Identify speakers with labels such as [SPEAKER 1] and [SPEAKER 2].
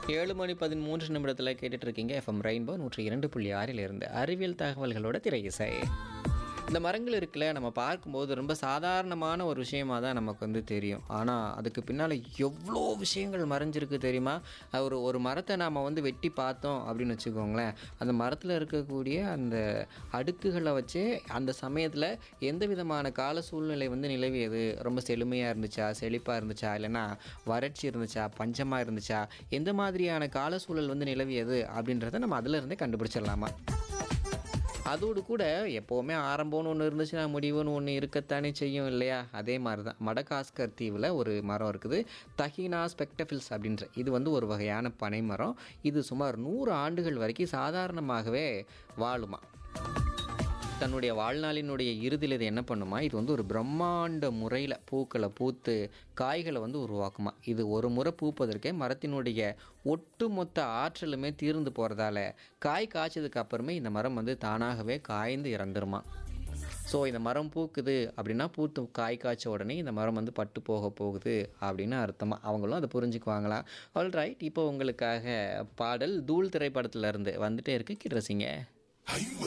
[SPEAKER 1] ஏழு மணி பதிமூன்று நிமிடத்தில் கேட்டுட்டு இருக்கீங்க எஃப்எம் ரெயின்போ நூற்றி இரண்டு புள்ளி ஆறில் இருந்து அறிவியல் தகவல்களோட திரை இசை இந்த மரங்கள் இருக்குல்ல நம்ம பார்க்கும்போது ரொம்ப சாதாரணமான ஒரு விஷயமா தான் நமக்கு வந்து தெரியும் ஆனால் அதுக்கு பின்னால் எவ்வளோ விஷயங்கள் மறைஞ்சிருக்கு தெரியுமா அது ஒரு ஒரு மரத்தை நாம் வந்து வெட்டி பார்த்தோம் அப்படின்னு வச்சுக்கோங்களேன் அந்த மரத்தில் இருக்கக்கூடிய அந்த அடுக்குகளை வச்சு அந்த சமயத்தில் எந்த விதமான கால சூழ்நிலை வந்து நிலவியது ரொம்ப செழுமையாக இருந்துச்சா செழிப்பாக இருந்துச்சா இல்லைன்னா வறட்சி இருந்துச்சா பஞ்சமாக இருந்துச்சா எந்த மாதிரியான கால சூழல் வந்து நிலவியது அப்படின்றத நம்ம அதில் இருந்தே கண்டுபிடிச்சிடலாமா அதோடு கூட எப்போவுமே ஆரம்பம்னு ஒன்று இருந்துச்சுன்னா முடிவுன்னு ஒன்று இருக்கத்தானே செய்யும் இல்லையா அதே மாதிரி தான் மடகாஸ்கர் தீவில் ஒரு மரம் இருக்குது தஹீனா ஸ்பெக்டஃபில்ஸ் அப்படின்ற இது வந்து ஒரு வகையான பனை மரம் இது சுமார் நூறு ஆண்டுகள் வரைக்கும் சாதாரணமாகவே வாழுமா தன்னுடைய வாழ்நாளினுடைய இறுதியில் இது என்ன பண்ணுமா இது வந்து ஒரு பிரம்மாண்ட முறையில் பூக்களை பூத்து காய்களை வந்து உருவாக்குமா இது ஒரு முறை பூப்பதற்கே மரத்தினுடைய ஒட்டுமொத்த ஆற்றலுமே தீர்ந்து போகிறதால காய் காய்ச்சதுக்கு அப்புறமே இந்த மரம் வந்து தானாகவே காய்ந்து இறந்துருமா ஸோ இந்த மரம் பூக்குது அப்படின்னா பூத்து காய் காய்ச்ச உடனே இந்த மரம் வந்து பட்டு போக போகுது அப்படின்னு அர்த்தமாக அவங்களும் அதை புரிஞ்சுக்குவாங்களா ஆல் ரைட் இப்போ உங்களுக்காக பாடல் தூள் திரைப்படத்துல இருந்து வந்துட்டே இருக்கு கிட்ரசிங்க